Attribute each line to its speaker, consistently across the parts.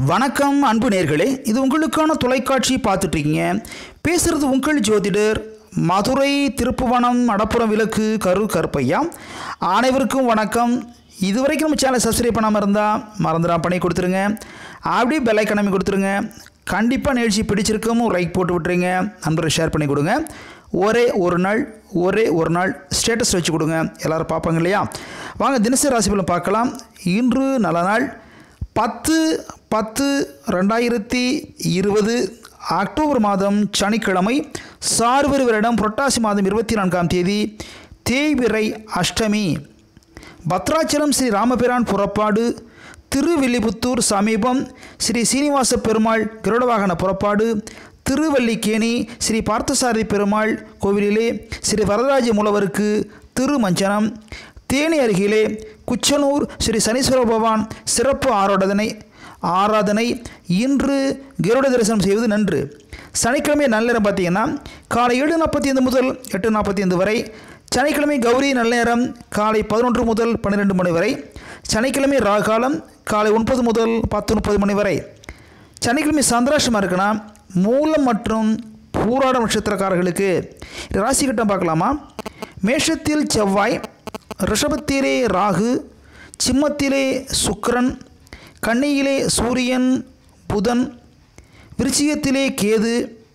Speaker 1: வணக்கம் அன்பு நேர்களே இது உங்களுக்கான தொலைக்காட்சி பார்த்துட்ருக்கீங்க பேசுகிறது உங்கள் ஜோதிடர் மதுரை திருப்புவனம் மடப்புறம் விளக்கு கரு கருப்பையா அனைவருக்கும் வணக்கம் இதுவரைக்கும் நம்ம சேனலை சப்ஸ்கிரைப் பண்ணாமல் இருந்தால் மறந்துடாம பண்ணி கொடுத்துருங்க அப்படியே பெல் ஐக்கான் அமைக்க கொடுத்துருங்க கண்டிப்பாக நிகழ்ச்சி பிடிச்சிருக்கும் ஒரு லைக் போட்டு விட்டுருங்க நண்பரை ஷேர் பண்ணி கொடுங்க ஒரே ஒரு நாள் ஒரே ஒரு நாள் ஸ்டேட்டஸ் வச்சு கொடுங்க எல்லோரும் பார்ப்பாங்க இல்லையா வாங்க தினசரி ராசி பலன் பார்க்கலாம் இன்று நல்ல நாள் பத்து பத்து ரெண்டாயிரத்தி இருபது அக்டோபர் மாதம் சனிக்கிழமை சார்வரி வருடம் புரட்டாசி மாதம் இருபத்தி நான்காம் தேதி தேய்பிறை அஷ்டமி பத்ராச்சலம் ஸ்ரீ ராமபிரான் புறப்பாடு திருவில்லிபுத்தூர் சமீபம் ஸ்ரீ சீனிவாச பெருமாள் கருடவாகன புறப்பாடு திருவல்லிக்கேணி ஸ்ரீ பார்த்தசாரதி பெருமாள் கோவிலிலே ஸ்ரீ வரதராஜ மூலவருக்கு திருமஞ்சனம் தேனி அருகிலே குச்சனூர் ஸ்ரீ சனீஸ்வர பகவான் சிறப்பு ஆராதனை ஆராதனை இன்று கருட தரிசனம் செய்வது நன்று சனிக்கிழமை நள்ளிரம் பார்த்தீங்கன்னா காலை ஏழு நாற்பத்தி ஐந்து முதல் எட்டு நாற்பத்தி ஐந்து வரை சனிக்கிழமை கௌரி நல்லேரம் காலை பதினொன்று முதல் பன்னிரெண்டு மணி வரை சனிக்கிழமை ராகாலம் காலை ஒன்பது முதல் பத்து முப்பது மணி வரை சனிக்கிழமை சந்திராஷ்டமாக இருக்குன்னா மூலம் மற்றும் பூராட நட்சத்திரக்காரர்களுக்கு ராசி கட்டம் பார்க்கலாமா மேஷத்தில் செவ்வாய் ரிஷபத்திலே ராகு சிம்மத்திலே சுக்கிரன் கன்னியிலே சூரியன் புதன் விருச்சிகத்திலே கேது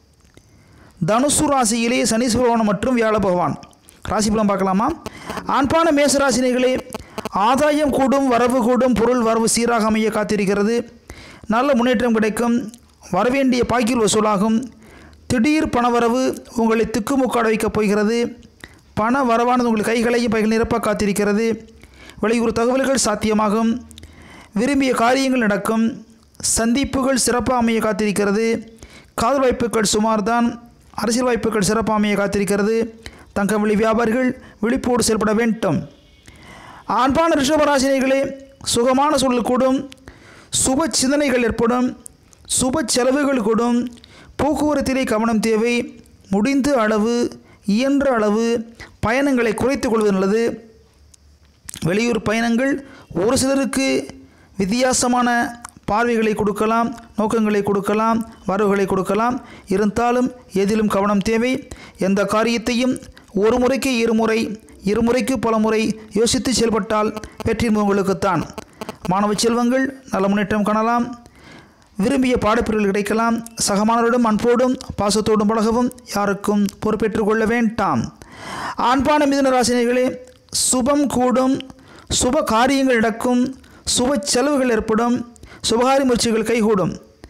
Speaker 1: தனுசு ராசியிலே சனீஸ்வரவன் மற்றும் வியாழ பகவான் ராசி பலம் பார்க்கலாமா ஆண்பான மேசராசினிகளே ஆதாயம் கூடும் வரவு கூடும் பொருள் வரவு சீராக அமைய காத்திருக்கிறது நல்ல முன்னேற்றம் கிடைக்கும் வரவேண்டிய பாக்கில் வசூலாகும் திடீர் பணவரவு உங்களை திக்குமுக்காட வைக்கப் போகிறது பண வரவானது உங்கள் கைகளையும் பைகள் நிரப்ப காத்திருக்கிறது வெளியூர் தகவல்கள் சாத்தியமாகும் விரும்பிய காரியங்கள் நடக்கும் சந்திப்புகள் சிறப்பாக அமைய காத்திருக்கிறது காதல் வாய்ப்புகள் சுமார்தான் அரசியல் வாய்ப்புகள் சிறப்பாக அமைய காத்திருக்கிறது தங்கம் வெளி வியாபாரிகள் விழிப்போடு செயல்பட வேண்டும் ஆண்பான ரிஷபராசினிகளே சுகமான சூழல் கூடும் சுப சிந்தனைகள் ஏற்படும் சுப செலவுகள் கூடும் போக்குவரத்திலே கவனம் தேவை முடிந்த அளவு இயன்ற அளவு பயணங்களை குறைத்துக் கொள்வது நல்லது வெளியூர் பயணங்கள் ஒரு சிலருக்கு வித்தியாசமான பார்வைகளை கொடுக்கலாம் நோக்கங்களை கொடுக்கலாம் வரவுகளை கொடுக்கலாம் இருந்தாலும் எதிலும் கவனம் தேவை எந்த காரியத்தையும் ஒரு முறைக்கு இருமுறை இருமுறைக்கு பல முறை யோசித்து செயல்பட்டால் வெற்றி உங்களுக்குத்தான் மாணவ செல்வங்கள் நல்ல முன்னேற்றம் காணலாம் விரும்பிய பாடப்பிரிவுகள் கிடைக்கலாம் சகமானவரிடம் அன்போடும் பாசத்தோடும் பழகவும் யாருக்கும் பொறுப்பேற்றுக் கொள்ள வேண்டாம் ஆண்பான மிதுன ராசினிகளே சுபம் கூடும் சுப காரியங்கள் நடக்கும் சுப செலவுகள் ஏற்படும் சுபகாரி முயற்சிகள் கைகூடும்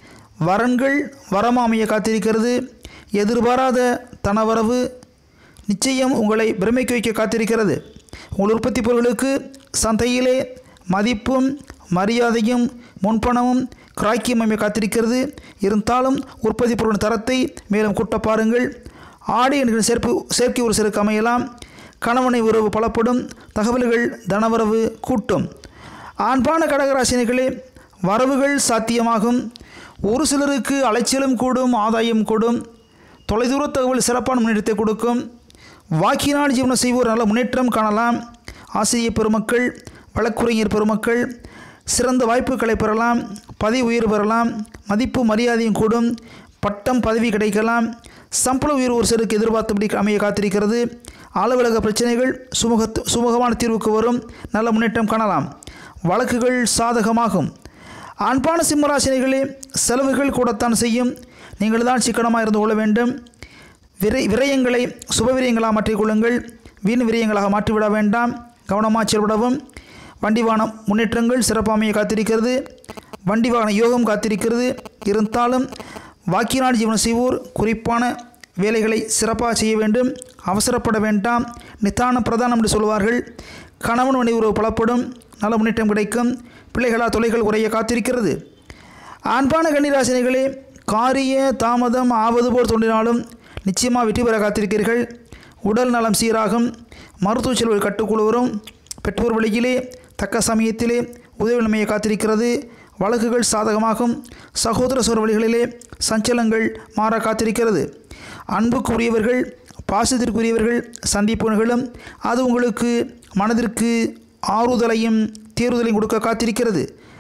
Speaker 1: வரன்கள் வரமாமைய காத்திருக்கிறது எதிர்பாராத தனவரவு நிச்சயம் உங்களை பிரமிக்க வைக்க காத்திருக்கிறது உங்கள் உற்பத்தி பொருட்களுக்கு சந்தையிலே மதிப்பும் மரியாதையும் முன்பணமும் கிராக்கியம் அமைய காத்திருக்கிறது இருந்தாலும் உற்பத்தி பொருளின் தரத்தை மேலும் கூட்ட பாருங்கள் ஆடி என்கிற சேர்ப்பு சேர்க்கை ஒரு சிறுக்கு அமையலாம் கணவனை உறவு பலப்படும் தகவல்கள் தனவரவு கூட்டும் ஆண்பான கடகராசினிகளே வரவுகள் சாத்தியமாகும் ஒரு சிலருக்கு அலைச்சலும் கூடும் ஆதாயம் கூடும் தொலைதூர தகவல் சிறப்பான முன்னேற்றத்தை கொடுக்கும் வாக்கினால் ஜீவனம் செய்வோர் நல்ல முன்னேற்றம் காணலாம் ஆசிரியர் பெருமக்கள் வழக்குரைஞர் பெருமக்கள் சிறந்த வாய்ப்புகளை பெறலாம் பதவி உயர்வு பெறலாம் மதிப்பு மரியாதையும் கூடும் பட்டம் பதவி கிடைக்கலாம் சம்பள உயர்வு ஒரு சிலருக்கு எதிர்பார்த்தபடி அமைய காத்திருக்கிறது அலுவலக பிரச்சனைகள் சுமூக சுமூகமான தீர்வுக்கு வரும் நல்ல முன்னேற்றம் காணலாம் வழக்குகள் சாதகமாகும் ஆண்பான சிம்மராசினிகளே செலவுகள் கூடத்தான் செய்யும் நீங்கள் தான் சிக்கனமாக இருந்து கொள்ள வேண்டும் விரை விரயங்களை சுபவிரயங்களாக மாற்றிக்கொள்ளுங்கள் வீண் விரயங்களாக மாற்றிவிட வேண்டாம் கவனமாக செயல்படவும் வண்டி வாகனம் முன்னேற்றங்கள் சிறப்பாமையை காத்திருக்கிறது வண்டி வாகன யோகம் காத்திருக்கிறது இருந்தாலும் வாக்கினால் ஜீவனம் செய்வோர் குறிப்பான வேலைகளை சிறப்பாக செய்ய வேண்டும் அவசரப்பட வேண்டாம் நித்தான பிரதானம் என்று சொல்வார்கள் கணவன் மனைவி உறவு பலப்படும் நல்ல முன்னேற்றம் கிடைக்கும் பிள்ளைகளா தொலைகள் குறைய காத்திருக்கிறது ஆண்பான கன்னிராசினிகளே காரிய தாமதம் ஆவது போல் தோன்றினாலும் நிச்சயமாக வெற்றி பெற காத்திருக்கிறீர்கள் உடல் நலம் சீராகும் மருத்துவ செல்வல் கட்டுக்குழு வரும் பெற்றோர் வழியிலே தக்க சமயத்திலே உதவி நிலைமையை காத்திருக்கிறது வழக்குகள் சாதகமாகும் சகோதர சோர் வழிகளிலே சஞ்சலங்கள் மாற காத்திருக்கிறது அன்புக்குரியவர்கள் பாசத்திற்குரியவர்கள் சந்திப்பு நிகழும் அது உங்களுக்கு மனதிற்கு ஆறுதலையும் தேர்தலையும் கொடுக்க காத்திருக்கிறது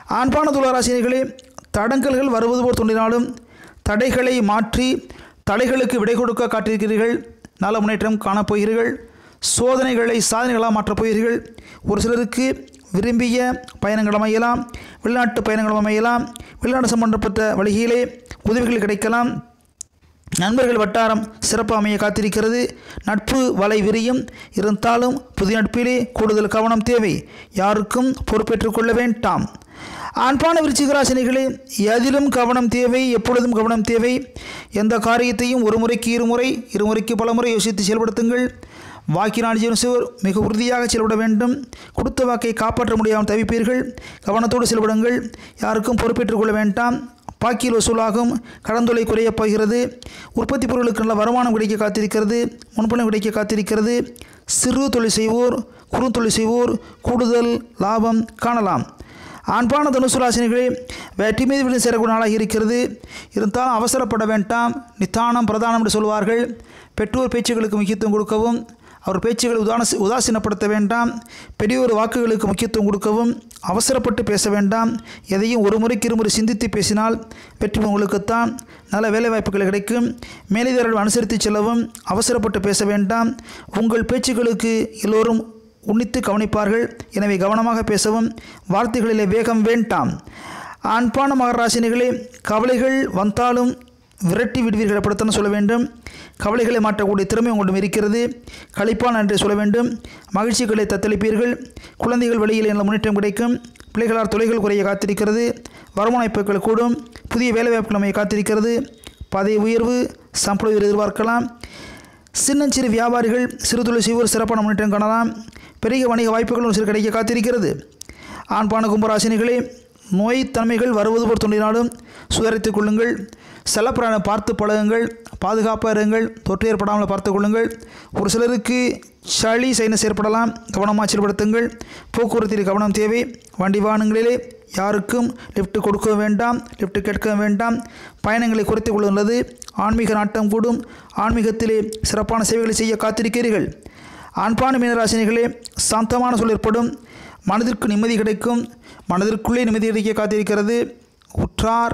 Speaker 1: ஆண்பான துளாராசினிகளே தடங்கல்கள் வருவது போல் தோன்றினாலும் தடைகளை மாற்றி தடைகளுக்கு விடை கொடுக்க காட்டியிருக்கிறீர்கள் நல்ல முன்னேற்றம் காணப்போகிறீர்கள் சோதனைகளை சாதனைகளாக மாற்றப் போகிறீர்கள் ஒரு சிலருக்கு விரும்பிய பயணங்கள் அமையலாம் வெளிநாட்டு பயணங்கள் அமையலாம் வெளிநாடு சம்பந்தப்பட்ட வழிகளிலே உதவிகள் கிடைக்கலாம் நண்பர்கள் வட்டாரம் சிறப்பு அமைய காத்திருக்கிறது நட்பு வலை விரியும் இருந்தாலும் புதிய நட்பிலே கூடுதல் கவனம் தேவை யாருக்கும் பொறுப்பேற்றுக் கொள்ள வேண்டாம் ஆண்பான விருச்சிகராசினிகளே எதிலும் கவனம் தேவை எப்பொழுதும் கவனம் தேவை எந்த காரியத்தையும் ஒரு முறைக்கு இருமுறை இருமுறைக்கு பலமுறை யோசித்து செயல்படுத்துங்கள் வாக்கினால் ஜீவனசிவர் மிக உறுதியாக செயல்பட வேண்டும் கொடுத்த வாக்கை காப்பாற்ற முடியாமல் தவிப்பீர்கள் கவனத்தோடு செயல்படுங்கள் யாருக்கும் பொறுப்பேற்றுக் கொள்ள வேண்டாம் பாக்கியில் வசூலாகும் கடன் தொலை குறையப் போகிறது உற்பத்தி பொருட்களுக்கு நல்ல வருமானம் கிடைக்க காத்திருக்கிறது முன்பணம் கிடைக்க காத்திருக்கிறது சிறு தொழில் செய்வோர் குறுந்தொழில் செய்வோர் கூடுதல் லாபம் காணலாம் ஆண்பான தனுசு ராசினிகளே வெற்றி மீது விழுந்து சேரக்கூடிய நாளாக இருக்கிறது இருந்தாலும் அவசரப்பட வேண்டாம் நித்தானம் பிரதானம் என்று சொல்வார்கள் பெற்றோர் பேச்சுகளுக்கு முக்கியத்துவம் கொடுக்கவும் அவர் பேச்சுகளை உதான உதாசீனப்படுத்த வேண்டாம் பெரியோர் வாக்குகளுக்கு முக்கியத்துவம் கொடுக்கவும் அவசரப்பட்டு பேச வேண்டாம் எதையும் ஒரு முறைக்கு இருமுறை சிந்தித்து பேசினால் வெற்றி உங்களுக்குத்தான் நல்ல வேலைவாய்ப்புகள் கிடைக்கும் மேலதிகாரிகள் அனுசரித்து செல்லவும் அவசரப்பட்டு பேச வேண்டாம் உங்கள் பேச்சுகளுக்கு எல்லோரும் உன்னித்து கவனிப்பார்கள் எனவே கவனமாக பேசவும் வார்த்தைகளிலே வேகம் வேண்டாம் ஆண்பான மகராசினிகளே கவலைகள் வந்தாலும் விரட்டி விடுவீர்கள் அப்படித்தான் சொல்ல வேண்டும் கவலைகளை மாற்றக்கூடிய திறமை உங்களிடம் இருக்கிறது கழிப்பான் என்று சொல்ல வேண்டும் மகிழ்ச்சிகளை தத்தளிப்பீர்கள் குழந்தைகள் வழியில் நல்ல முன்னேற்றம் கிடைக்கும் பிள்ளைகளால் தொலைகள் குறைய காத்திருக்கிறது வருமான வாய்ப்புகள் கூடும் புதிய வேலைவாய்ப்புகள் அமைய காத்திருக்கிறது பதவி உயர்வு சம்பள உயர்வு எதிர்பார்க்கலாம் சின்னஞ்சிறு வியாபாரிகள் சிறு தொழில் செய்வோர் சிறப்பான முன்னேற்றம் காணலாம் பெரிய வணிக வாய்ப்புகள் ஒரு சிறு கிடைக்க காத்திருக்கிறது ஆண்பான கும்பராசினிகளே நோய் தன்மைகள் வருவது போல் தோன்றினாலும் சுதாரித்துக் கொள்ளுங்கள் செல்லப்பிராணம் பார்த்து பழகுங்கள் பாதுகாப்பாக இருங்கள் தொற்று ஏற்படாமல் பார்த்து கொள்ளுங்கள் ஒரு சிலருக்கு சளி சைனஸ் ஏற்படலாம் கவனமாக செயல்படுத்துங்கள் போக்குவரத்தில் கவனம் தேவை வண்டி வாகனங்களிலே யாருக்கும் லிஃப்ட் கொடுக்க வேண்டாம் லிஃப்ட் கேட்க வேண்டாம் பயணங்களை குறைத்துக் கொள்ளுள்ளது ஆன்மீக நாட்டம் கூடும் ஆன்மீகத்திலே சிறப்பான சேவைகளை செய்ய காத்திருக்கிறீர்கள் ஆண்பான மீனராசினிகளே சாந்தமான சூழல் ஏற்படும் மனதிற்கு நிம்மதி கிடைக்கும் மனதிற்குள்ளே நிம்மதி கிடைக்க காத்திருக்கிறது உற்றார்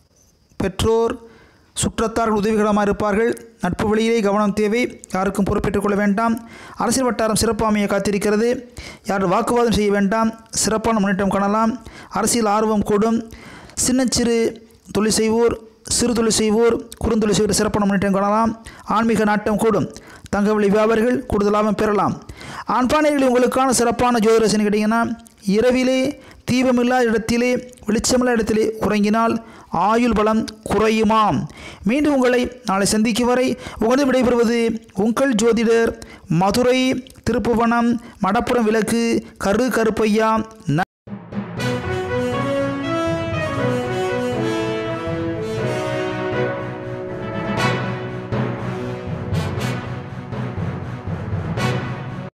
Speaker 1: பெற்றோர் சுற்றத்தார்கள் உதவிகரமாக இருப்பார்கள் நட்பு வழியிலே கவனம் தேவை யாருக்கும் பொறுப்பேற்றுக் கொள்ள வேண்டாம் அரசியல் வட்டாரம் சிறப்பு அமைய காத்திருக்கிறது யாரும் வாக்குவாதம் செய்ய வேண்டாம் சிறப்பான முன்னேற்றம் காணலாம் அரசியல் ஆர்வம் கூடும் சின்னச்சிறு தொழில் செய்வோர் சிறு தொழில் செய்வோர் குறுந்தொழில் செய்வோர் சிறப்பான முன்னேற்றம் காணலாம் ஆன்மீக நாட்டம் கூடும் தங்கவெளி வியாபாரிகள் கூடுதல் லாபம் பெறலாம் ஆண்பானைகளில் உங்களுக்கான சிறப்பான ஜோதிரசனி கிடைங்கன்னா இரவிலே தீபமில்லா இடத்திலே வெளிச்சமில்லா இடத்திலே உறங்கினால் ஆயுள் பலம் குறையுமாம் மீண்டும் உங்களை நாளை சந்திக்கும் வரை உங்களது விடைபெறுவது உங்கள் ஜோதிடர் மதுரை திருப்புவனம் மடப்புறம் விளக்கு கரு கருப்பையா